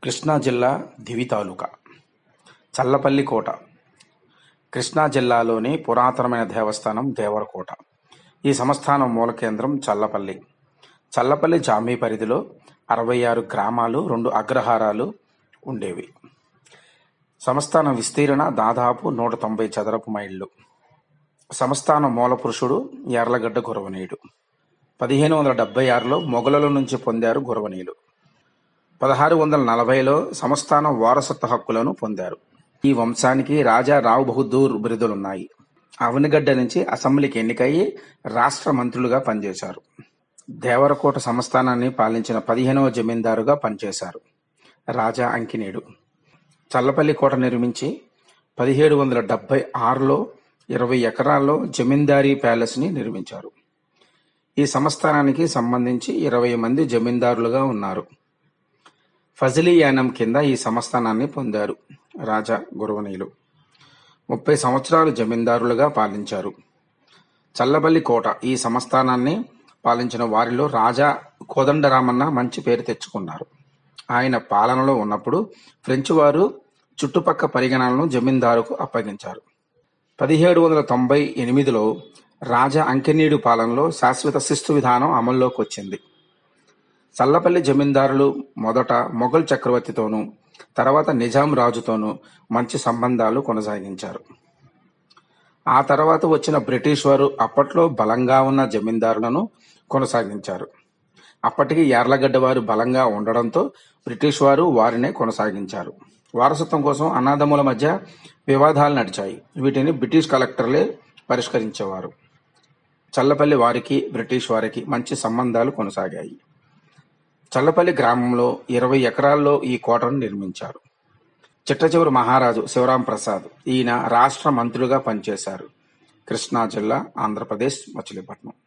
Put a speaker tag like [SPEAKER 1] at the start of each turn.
[SPEAKER 1] కృష్ణా జిల్లా దివి తాలూకా చల్లపల్లి కోట కృష్ణా జిల్లాలోని పురాతనమైన దేవస్థానం దేవరకోట ఈ సంస్థానం మూల కేంద్రం చల్లపల్లి చల్లపల్లి జామీ పరిధిలో అరవై ఆరు గ్రామాలు రెండు అగ్రహారాలు ఉండేవి సంస్థానం విస్తీర్ణ దాదాపు నూట తొంభై చదరపు మైళ్ళు సంస్థానం మూల పురుషుడు యార్లగడ్డ గురవనీయుడు పదిహేను వందల డెబ్బై ఆరులో మొఘలుల నుంచి పొందారు గురవనీయులు పదహారు వందల నలభైలో సంస్థానం వారసత్వ హక్కులను పొందారు ఈ వంశానికి రాజా రావు బహదూర్ బిరుదులున్నాయి అవనిగడ్డ నుంచి అసెంబ్లీకి ఎన్నికయ్యి రాష్ట్ర మంత్రులుగా పనిచేశారు దేవరకోట సంస్థానాన్ని పాలించిన పదిహేనవ జమీందారుగా పనిచేశారు రాజా అంకినేడు చల్లపల్లి కోట నిర్మించి పదిహేడు వందల డెబ్బై ఆరులో ఇరవై ఎకరాల్లో జమీందారీ ప్యాలెస్ని నిర్మించారు ఈ సంస్థానానికి సంబంధించి ఇరవై మంది జమీందారులుగా ఉన్నారు ఫజిలీ యానం కింద ఈ సంస్థానాన్ని పొందారు రాజా గురవనీయులు ముప్పై సంవత్సరాలు జమీందారులుగా పాలించారు చల్లబల్లి కోట ఈ సంస్థానాన్ని పాలించిన వారిలో రాజా కోదండరామన్న మంచి పేరు తెచ్చుకున్నారు ఆయన పాలనలో ఉన్నప్పుడు ఫ్రెంచ్ వారు చుట్టుపక్క పరిగణనలను జమీందారుకు అప్పగించారు పదిహేడు వందల తొంభై ఎనిమిదిలో రాజా అంకెనీడు పాలనలో శాశ్వత శిస్తు విధానం అమల్లోకి వచ్చింది చల్లపల్లి జమీందారులు మొదట మొఘల్ చక్రవర్తితోనూ తర్వాత నిజాం రాజుతోనూ మంచి సంబంధాలు కొనసాగించారు ఆ తర్వాత వచ్చిన బ్రిటిష్ వారు అప్పట్లో బలంగా ఉన్న జమీందారులను కొనసాగించారు అప్పటికి యార్లగడ్డ వారు బలంగా ఉండడంతో బ్రిటిష్ వారు వారినే కొనసాగించారు వారసత్వం కోసం అన్నదమ్ముల మధ్య వివాదాలు నడిచాయి వీటిని బ్రిటిష్ కలెక్టర్లే పరిష్కరించేవారు చల్లపల్లి వారికి బ్రిటిష్ వారికి మంచి సంబంధాలు కొనసాగాయి చల్లపల్లి గ్రామంలో ఇరవై ఎకరాల్లో ఈ కోటను నిర్మించారు చిట్టచివరి మహారాజు శివరాం ప్రసాద్ ఈయన రాష్ట్ర మంత్రులుగా పనిచేశారు కృష్ణా జిల్లా ఆంధ్రప్రదేశ్ మచిలీపట్నం